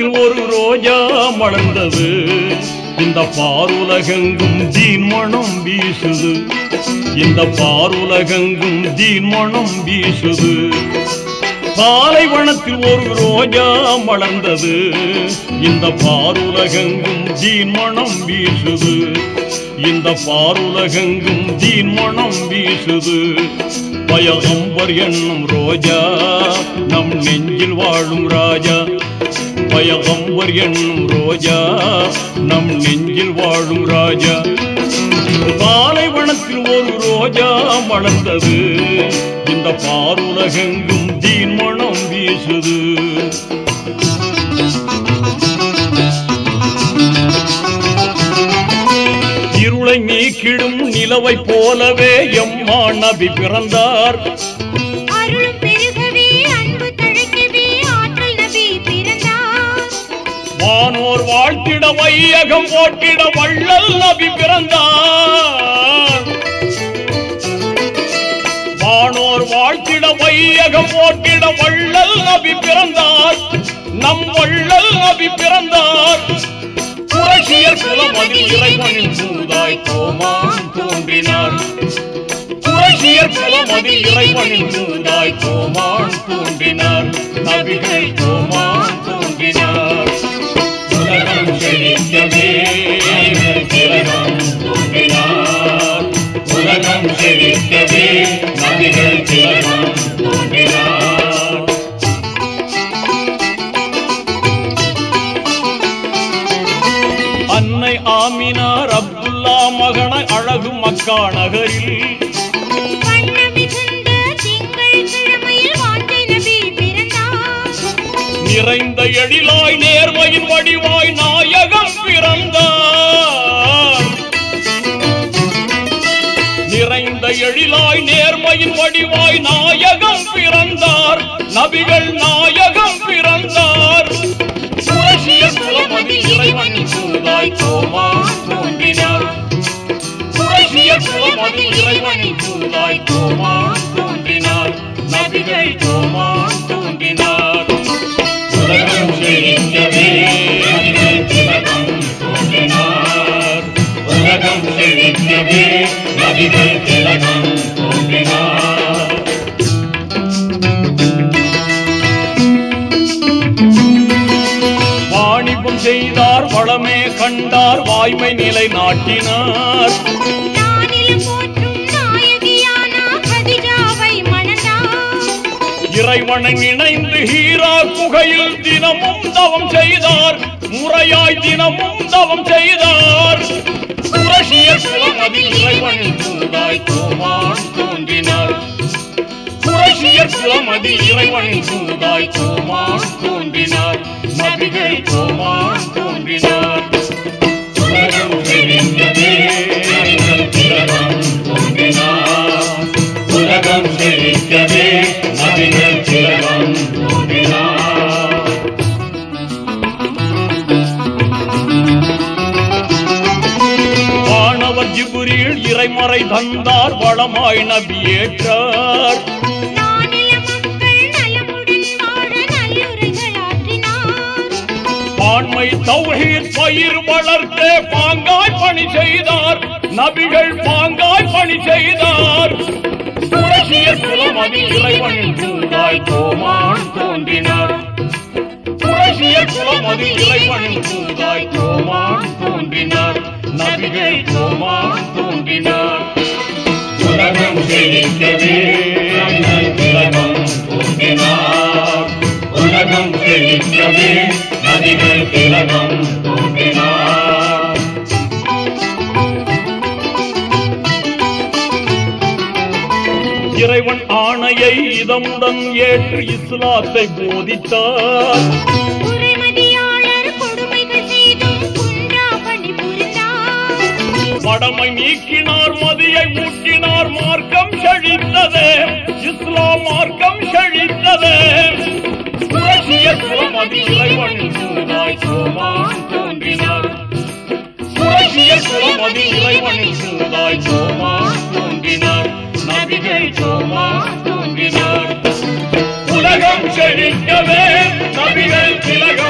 வனத்தில் ஒரு ரோஜா மலர்ந்தது இந்த பாருலகெங்கும் தீன் மனம் வீசுது இந்த பாருலகெங்கும் தீன் மனம் வீசுது பாலைவனத்தில் ஒரு ரோஜா மலர்ந்தது இந்த பாருலகெங்கும் தீன் மனம் வீசுது இந்த பாருலகெங்கும் தீன் மனம் வீசுது பயகம்பர் என்னும் ரோஜா நம் நெஞ்சில் வாழும் ராஜா பயகம்பர் என்னும் ரோஜா நம் நெஞ்சில் வாழும் ராஜா பாலைவனத்தில் ஒரு ரோஜா மலர்ந்தது இந்த பாருலகெங்கும் தீன் மனம் வீசுது இருளை நீக்கிடும் நிலவை போலவே எம்மா நபி பிறந்தார் அருளும் பெருகவே அன்பு தழைக்கவே ஆற்றல் நபி பிறந்தார் வானோர் வாழ்த்திட வையகம் போட்டிட வள்ளல் நபி பிறந்தார் வானோர் வாழ்த்திட வையகம் போட்டிட வள்ளல் நபி பிறந்தார் நம் வள்ளல் நபி பிறந்தார் புரட்சியர் குலமதில் இறைவனின் சூதாய் கோமான் தோன்றினார் புரட்சியர் குலமதில் இறைவனின் சூதாய் கோமான் தோன்றினார் நபிகள் கோமான் தோன்றினார் உலகம் செழிக்கவே திலகம் தோன்றினார் உலகம் செழிக்கவே நபிகள் திலகம் தோன்றினார் அன்னை ஆமினார் அப்துல்லா மகன அழகு மக்கா நகரில் வண்ண மிகுந்த திங்கள் கிழமையில் வாஞ்சை நபி பிறந்தார் நிறைந்த எழிலாய் நேர்மையின் வடிவாய் நாயகம் பிறந்தார் நிறைந்த எழிலாய் நேர்மையின் வடிவாய் நாயகம் பிறந்தார் நபிகள் நாயகம் பிறந்தார் புரட்சிய குலமதி இறைவனின் சூதாய் கோமான் தோன்றினார் புரட்சிய குலமதி இறைவனின் சூதாய் கோமான் தோன்றினார் நபிகள் கோமான் தோன்றினார் உலகம் செழிக்கவே திலகம் தோன்றினார் உலகம் செழிக்கவே நபிகள் திலகம் தோன்றினார் வாணிபம் செய்தார் வளமே கண்டார் வாய்மை நிலை நாட்டினார் நானிலம் போற்றும் நாயகியானா கதிஜாவை மணந்தார் இறைவனை நினைந்து ஹீரா குகையில் தினமும் தவம் செய்தார் முறையாய் தினமும் தவம் செய்தார் புரட்சிய குலமதில் இறைவனின் சூதாய் கோமான் தோன்றினார் புரட்சிய குலமதில் இறைவனின் சூதாய் கோமான் தோன்றினார் நபிகள் கோமான் தோன்றினார் உலகம் செழிக்கவே நபிகள் திலகம் தோன்றினார் உலகம் செழிக்கவே நபிகள் திலகம் தோன்றினார் வானவர் ஜிபுரில் இறைமறை தந்தார் வளமாய் நபியேற்றார் நானில மக்கள் நலமுடன் வாழ நல்லுரைகள் ஆற்றினார் பான்மை தௌஹீத் பயிர் வளர்க்க பாங்காய் பணி செய்தார் நபிகள் பாங்காய் பணி செய்தார் புரட்சிய குலமதி இறைவனின் சூதாய் கோமான் தோன்றினார் புரட்சிய குலமதி இறைவனின் சூதாய் கோமான் தோன்றினார் நபிகள் கோமான் தோன்றினார் உலகம் செழிக்கவே நபிகள் திலகம் தோன்றினார் உலகம் செழிக்கவே நதிகள் திலகம் தோன்றினார் இறைவன் ஆணையை இதமுடன் ஏற்று இஸ்லாத்தை போதித்தார் குறைமதியாளர் கொடுமைகள் செய்தும் குன்றா பணி புரிந்தார் மடமை நீக்கினார் மதியை ஊட்டினார் மார்க்கம் செழித்ததே இஸ்லாம் மார்க்கம் செழித்ததே புரட்சிய குலமதி இறைவன் சூதாய் கோமான் தோன்றினார் புரட்சிய குலமதி இறைவன் சூதாய் கோமான் தோன்றினார் நபிகள் கோமான் தோன்றினார் உலகம் செழிக்கவே நபிகள் திலகம்